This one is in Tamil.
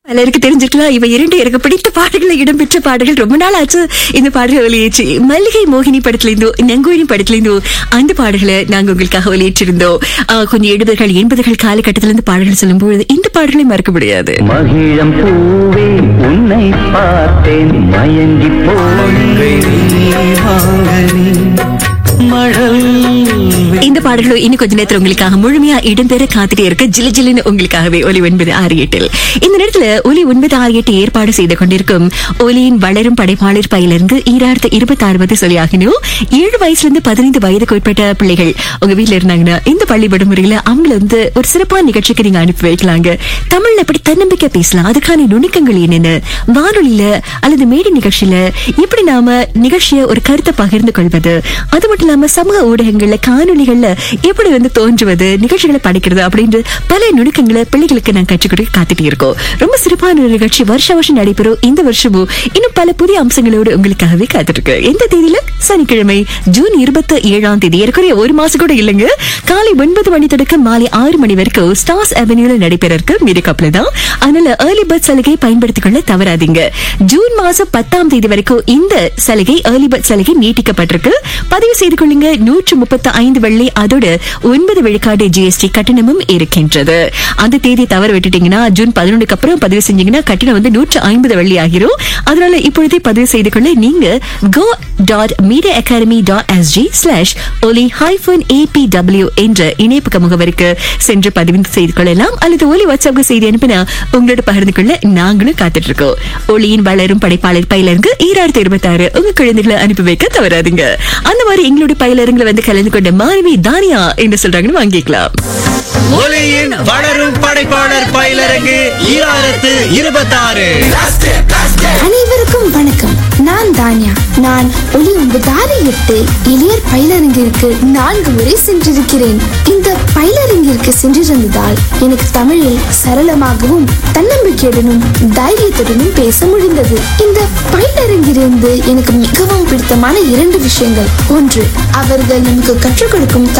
பலருக்கு தெரிஞ்சிருக்கலாம் இவ இரண்டு எனக்கு பிடித்த பாடல்கள் இடம்பெற்ற பாடல்கள் ரொம்ப நாள் ஆச்சு இந்த பாடல்கள் வெளியேற்றி மல்லிகை மோகினி படத்துல இருந்தோ நங்கோயினி படத்துல இருந்தோ அந்த பாடல்களை நாங்க உங்களுக்காக வெளியேற்றிருந்தோம் ஆஹ், கொஞ்சம் எழுபதுகள் எண்பதுகள் காலகட்டத்துல இருந்து பாடல்கள் சொல்லும்போது இந்த பாடல்களை மறக்க முடியாது மகிழம் பூவே உன்னை பார்த்தேன் மயங்கி போனேன் மழல் இந்த பாடல்களும் இன்னும் கொஞ்ச நேரத்துல உங்களுக்காக முழுமையா இடம்பெற காத்துட்டே இருக்க ஜிலு ஜிலுன்னு உங்களுக்காகவே ஒலி ஒன்பது ஆறு எட்டில் இந்த நேரத்துல ஒலி ஒன்பது ஆறு எட்டு ஏற்பாடு செய்து கொண்டிருக்கும் ஒலியின் வளரும் படைப்பாளர் பயிலிருந்து ஈராயிரத்து இருபத்தி ஆறு பத்தி சொல்லியாகணும் ஏழு வயசுல இருந்து பதினைந்து வயதுக்கு உட்பட்ட பிள்ளைகள் உங்க வீட்ல இருந்தாங்கன்னா இந்த பள்ளி விடுமுறையில அவங்கள வந்து ஒரு சிறப்பான நிகழ்ச்சிக்கு நீங்க அனுப்பி வைக்கலாங்க தமிழ்ல எப்படி தன்னம்பிக்கை பேசலாம் அதுக்கான நுணுக்கங்கள் என்னென்ன வானொலியில அல்லது மேடை நிகழ்ச்சியில இப்படி நாம நிகழ்ச்சிய ஒரு கருத்தை பகிர்ந்து கொள்வது அது மட்டும் இல்லாம சமூக ஊடகங்கள்ல காணொலிகள்ல எப்படி வந்து தோன்றுவது நிகழ்ச்சிகளை படிக்கிறது அப்படின்ற பல நுணுக்கங்களை பிள்ளைகளுக்கு நான் கற்றுக் கொடுக்க காத்துட்டு இருக்கோம் ரொம்ப சிறப்பான ஒரு நிகழ்ச்சி வருஷ வருஷம் நடைபெறும் இந்த வருஷமும் இன்னும் பல புதிய அம்சங்களோடு உங்களுக்காகவே காத்துட்டு இருக்கு எந்த தேதியில சனிக்கிழமை ஜூன் இருபத்தி ஏழாம் தேதி ஏற்கனவே ஒரு மாசம் கூட இல்லைங்க காலை ஒன்பது மணி தொடக்கம் மாலை ஆறு மணி வரைக்கும் ஸ்டார்ஸ் அவென்யூல நடைபெற இருக்கு மீது கப்பல தான் அதனால ஏர்லி பர்த் சலுகை பயன்படுத்திக் கொள்ள தவறாதீங்க ஜூன் மாசம் பத்தாம் தேதி வரைக்கும் இந்த சலுகை ஏர்லி பர்த் சலுகை நீட்டிக்கப்பட்டிருக்கு பதிவு செய்து கொள்ளுங்க நூற்று முப்பத்தி ஐந்து வெள்ளி அதோடு ஒன்பது விழுக்காடு ஜிஎஸ்டி கட்டணமும் இருக்கின்றது அந்த தேதி தவற விட்டுட்டீங்கன்னா ஜூன் பதினொன்றுக்கு அப்புறம் பதிவு செஞ்சீங்கன்னா கட்டணம் வந்து நூற்று ஐம்பது வெள்ளி ஆகிரும் அதனால இப்பொழுதே பதிவு செய்து கொள்ள நீங்க go dot media academy dot SG slash Oli hyphen ABW என்ற இணைப்புக்க முகவருக்கு சென்று பதிவு செய்து கொள்ளலாம் அல்லது ஒலி வாட்ஸ்அப் செய்தி அனுப்பினா உங்களோட பகிர்ந்து கொள்ள நாங்களும் காத்துட்டு இருக்கோம் ஒளியின் வளரும் படைப்பாளர் பயிலரங்கு ஈராயிரத்தி இருபத்தி ஆறு உங்க குழந்தைகளை அனுப்பி வைக்க தவறாதீங்க அந்த மாதிரி எங்களுடைய பயிலரங்குல வந்து கலந்து கொண்ட மாணவி தானியா என்று சொல்றாங்கன்னு வாங்கிக்கலாம் ஒலியின் வளரும் படைப்பாளர் பயிலரங்கு ஈராயிரத்து இருபத்தாறு அனைவருக்கும் வணக்கம் நான் தானியா நான் ஒளி ஒன்பதாறு எட்டு இளையர் பயிலரங்கிற்கு நான்கு முறை சென்றிருக்கிறேன் இந்த பயிலரங்கிற்கு சென்றிருந்ததால் எனக்கு தமிழில் சரளமாகவும் தன்னம்பிக்கையுடனும் தைரியத்துடனும் பேச முடிந்தது இந்த பயிலரங்கிலிருந்து எனக்கு மிகவும் பிடித்தமான இரண்டு விஷயங்கள் ஒன்று அவர்கள் நமக்கு கற்றுக் கொடுக்கும்